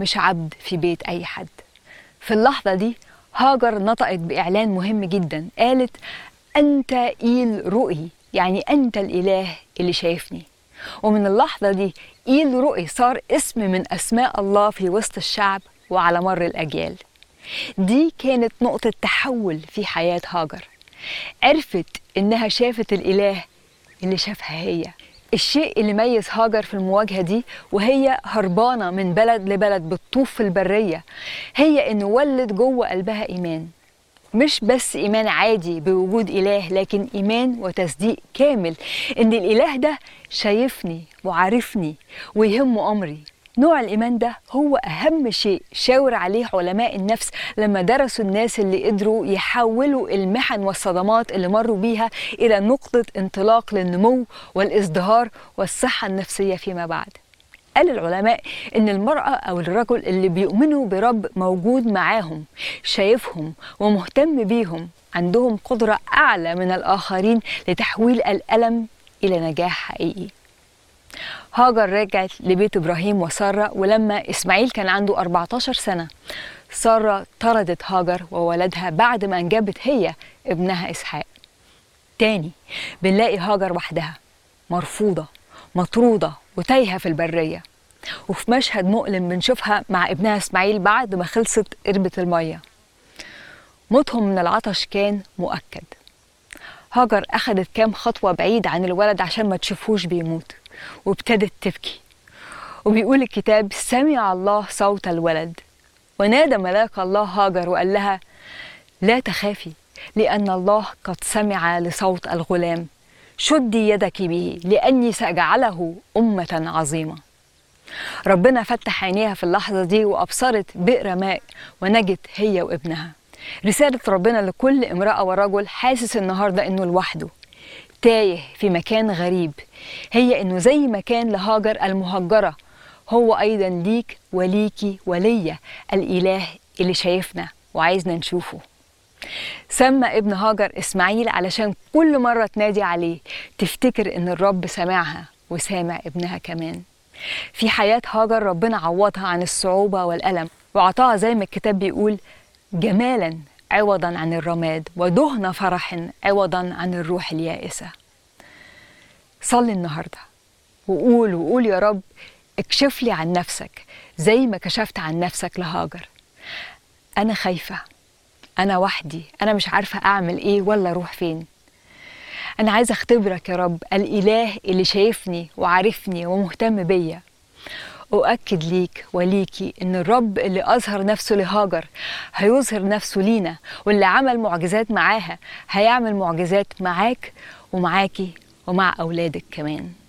مش عبد في بيت أي حد في اللحظة دي هاجر نطقت بإعلان مهم جدا قالت أنت إيل رؤي يعني أنت الإله اللي شايفني ومن اللحظة دي إيل رؤي صار اسم من أسماء الله في وسط الشعب وعلى مر الأجيال دي كانت نقطة تحول في حياة هاجر عرفت إنها شافت الإله اللي شافها هي الشيء اللي ميز هاجر في المواجهة دي وهي هربانة من بلد لبلد بتطوف في البرية هي إنه ولد جوه قلبها إيمان مش بس إيمان عادي بوجود إله لكن إيمان وتصديق كامل إن الإله ده شايفني وعارفني ويهمه أمري نوع الإيمان ده هو أهم شيء شاور عليه علماء النفس لما درسوا الناس اللي قدروا يحولوا المحن والصدمات اللي مروا بيها إلى نقطة انطلاق للنمو والازدهار والصحة النفسية فيما بعد قال العلماء ان المرأة او الرجل اللي بيؤمنوا برب موجود معاهم شايفهم ومهتم بيهم عندهم قدرة اعلى من الاخرين لتحويل الالم الى نجاح حقيقي هاجر رجعت لبيت ابراهيم وساره ولما اسماعيل كان عنده 14 سنه ساره طردت هاجر وولدها بعد ما انجبت هي ابنها اسحاق تاني بنلاقي هاجر وحدها مرفوضه مطروده وتايهه في البريه وفي مشهد مؤلم بنشوفها مع ابنها اسماعيل بعد ما خلصت قربة الميه موتهم من العطش كان مؤكد هاجر أخدت كام خطوة بعيد عن الولد عشان ما تشوفوش بيموت وابتدت تبكي وبيقول الكتاب سمع الله صوت الولد ونادى ملاك الله هاجر وقال لها لا تخافي لأن الله قد سمع لصوت الغلام شدي يدك به لأني سأجعله أمة عظيمة ربنا فتح عينيها في اللحظة دي وأبصرت بئر ماء ونجت هي وابنها رسالة ربنا لكل امرأة ورجل حاسس النهاردة إنه لوحده تايه في مكان غريب هي إنه زي ما كان لهاجر المهجرة هو أيضا ليك وليكي وليا الإله اللي شايفنا وعايزنا نشوفه سمى ابن هاجر إسماعيل علشان كل مرة تنادي عليه تفتكر إن الرب سامعها وسامع ابنها كمان في حياة هاجر ربنا عوضها عن الصعوبة والألم وأعطاها زي ما الكتاب بيقول جمالا عوضا عن الرماد ودهن فرح عوضا عن الروح اليائسة صلي النهاردة وقول وقول يا رب اكشف لي عن نفسك زي ما كشفت عن نفسك لهاجر أنا خايفة أنا وحدي أنا مش عارفة أعمل إيه ولا أروح فين أنا عايزة أختبرك يا رب الإله اللي شايفني وعارفني ومهتم بيا أؤكد ليك وليكي إن الرب اللي أظهر نفسه لهاجر هيظهر نفسه لينا واللي عمل معجزات معاها هيعمل معجزات معاك ومعاكي ومع أولادك كمان